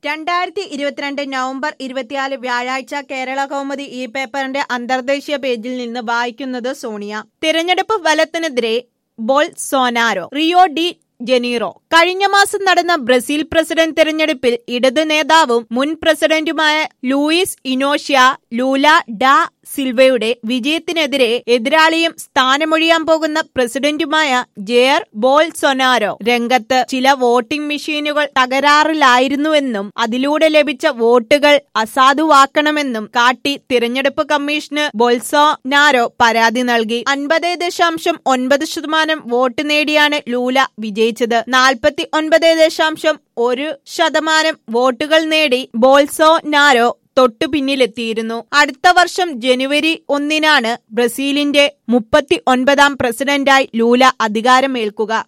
രണ്ടായിരത്തി ഇരുപത്തിരണ്ട് നവംബർ ഇരുപത്തിനാല് വ്യാഴാഴ്ച കേരള കൗമുദി ഈ പേപ്പറിന്റെ അന്തർദേശീയ പേജിൽ നിന്ന് വായിക്കുന്നത് സോണിയ തിരഞ്ഞെടുപ്പ് ഫലത്തിനെതിരെ ബോൾസോനാരോ റിയോ ഡി ജനീറോ കഴിഞ്ഞ മാസം നടന്ന ബ്രസീൽ പ്രസിഡന്റ് തെരഞ്ഞെടുപ്പിൽ ഇടത് നേതാവും മുൻ പ്രസിഡന്റുമായ ലൂയിസ് ഇനോഷ്യ ലൂല ഡാ സിൽവയുടെ വിജയത്തിനെതിരെ എതിരാളിയും സ്ഥാനമൊഴിയാൻ പോകുന്ന പ്രസിഡന്റുമായ ജെയർ ബോൾസൊനാരോ രംഗത്ത് ചില വോട്ടിംഗ് മെഷീനുകൾ തകരാറിലായിരുന്നുവെന്നും അതിലൂടെ ലഭിച്ച വോട്ടുകൾ അസാധുവാക്കണമെന്നും കാട്ടി തിരഞ്ഞെടുപ്പ് കമ്മീഷന് ബോൾസോനാരോ പരാതി നൽകി അൻപത് ദശാംശം ഒൻപത് ശതമാനം വോട്ട് നേടിയാണ് ലൂല വിജയിച്ചത് നാൽപ്പത്തി ഒൻപത് ദശാംശം ഒരു ശതമാനം വോട്ടുകൾ നേടി ബോൾസോനാരോ തൊട്ടു പിന്നിലെത്തിയിരുന്നു അടുത്ത വർഷം ജനുവരി ഒന്നിനാണ് ബ്രസീലിന്റെ മുപ്പത്തി ഒൻപതാം പ്രസിഡന്റായി ലൂല അധികാരമേൽക്കുക